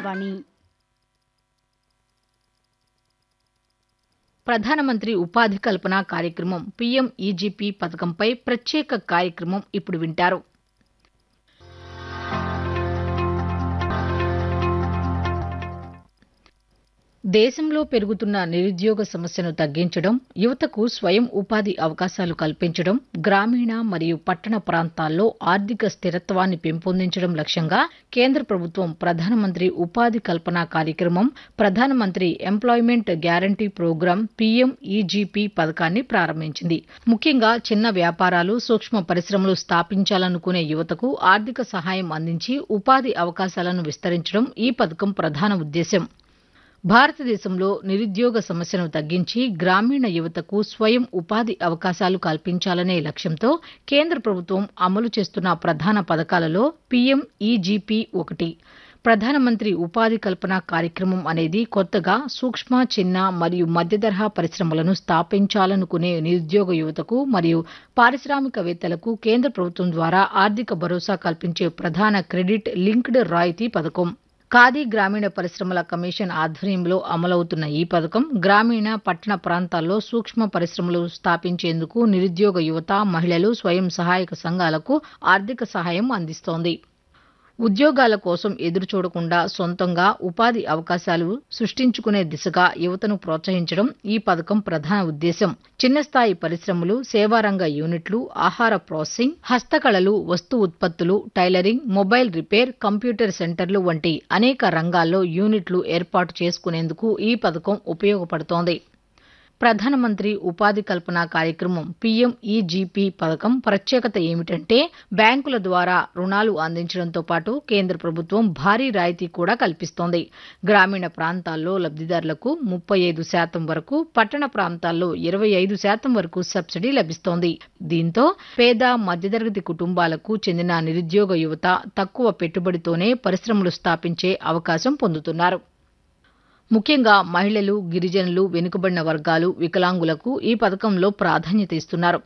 ఆకాశవాణి ప్రధానమంత్రి ఉపాధి కల్పన కార్యక్రమం పీఎం ఈజీపీ పథకంపై ప్రత్యేక కార్యక్రమం ఇప్పుడు వింటారు దేశంలో పెరుగుతున్న నిరుద్యోగ సమస్యను తగ్గించడం యువతకు స్వయం ఉపాధి అవకాశాలు కల్పించడం గ్రామీణ మరియు పట్టణ ప్రాంతాల్లో ఆర్థిక స్థిరత్వాన్ని పెంపొందించడం లక్ష్యంగా కేంద్ర ప్రభుత్వం ప్రధానమంత్రి ఉపాధి కల్పన కార్యక్రమం ప్రధానమంత్రి employment guarantee programme PM EGP పథకాన్ని ప్రారంభించింది ముఖ్యంగా చిన్న వ్యాపారాలు సూక్ష్మ పరిశ్రమలు స్థాపించాలనుకునే యువతకు ఆర్థిక సహాయం అందించి ఉపాధి అవకాశాలను విస్తరించడం ఈ పథకం ప్రధాన ఉద్దేశ్యం భారతదేశంలో నిరుద్యోగ సమస్యను తగ్గించి గ్రామీణ యువతకు స్వయం ఉపాధి అవకాశాలు కల్పించాలనే లక్ష్యంతో కేంద్ర ప్రభుత్వం అమలు చేస్తున్న ప్రధాన పథకాలలో పీఎం ఈజీపీ ఒకటి ప్రధానమంత్రి ఉపాధి కల్పన కార్యక్రమం అనేది కొత్తగా సూక్ష్మ చిన్న మరియు మధ్యతరహా పరిశ్రమలను స్థాపించాలనుకునే నిరుద్యోగ యువతకు మరియు పారిశ్రామికవేత్తలకు కేంద్ర ప్రభుత్వం ద్వారా ఆర్థిక భరోసా కల్పించే ప్రధాన క్రెడిట్ లింక్డ్ రాయితీ పథకం ఖాదీ గ్రామీణ పరిశ్రమల కమిషన్ ఆధ్వర్యంలో అమలవుతున్న ఈ పథకం గ్రామీణ పట్టణ ప్రాంతాల్లో సూక్ష్మ పరిశ్రమలు స్థాపించేందుకు నిరుద్యోగ యువత మహిళలు స్వయం సహాయక సంఘాలకు ఆర్థిక సహాయం అందిస్తోంది ఉద్యోగాల కోసం ఎదురు చూడకుండా సొంతంగా ఉపాధి అవకాశాలు సృష్టించుకునే దిశగా యువతను ప్రోత్సహించడం ఈ పథకం ప్రధాన ఉద్దేశం చిన్న స్థాయి పరిశ్రమలు సేవారంగ యూనిట్లు ఆహార ప్రాసెసింగ్ హస్తకళలు వస్తు ఉత్పత్తులు టైలరింగ్ మొబైల్ రిపేర్ కంప్యూటర్ సెంటర్లు వంటి అనేక రంగాల్లో యూనిట్లు ఏర్పాటు చేసుకునేందుకు ఈ పథకం ఉపయోగపడుతోంది ప్రధానమంత్రి ఉపాధి కల్పన కార్యక్రమం పీఎం ఈజీపీ పథకం ప్రత్యేకత ఏమిటంటే బ్యాంకుల ద్వారా రుణాలు అందించడంతో పాటు కేంద్ర ప్రభుత్వం భారీ రాయితీ కూడా కల్పిస్తోంది గ్రామీణ ప్రాంతాల్లో లబ్దిదారులకు ముప్పై ఐదు శాతం వరకు పట్టణ ప్రాంతాల్లో ఇరవై ఐదు శాతం వరకు సబ్సిడీ లభిస్తోంది దీంతో పేద మధ్యతరగతి కుటుంబాలకు చెందిన నిరుద్యోగ యువత తక్కువ పెట్టుబడితోనే పరిశ్రమలు స్థాపించే అవకాశం పొందుతున్నారు ముఖ్యంగా మహిళలు గిరిజనులు వెనుకబడిన వర్గాలు వికలాంగులకు ఈ పథకంలో ప్రాధాన్యత ఇస్తున్నారు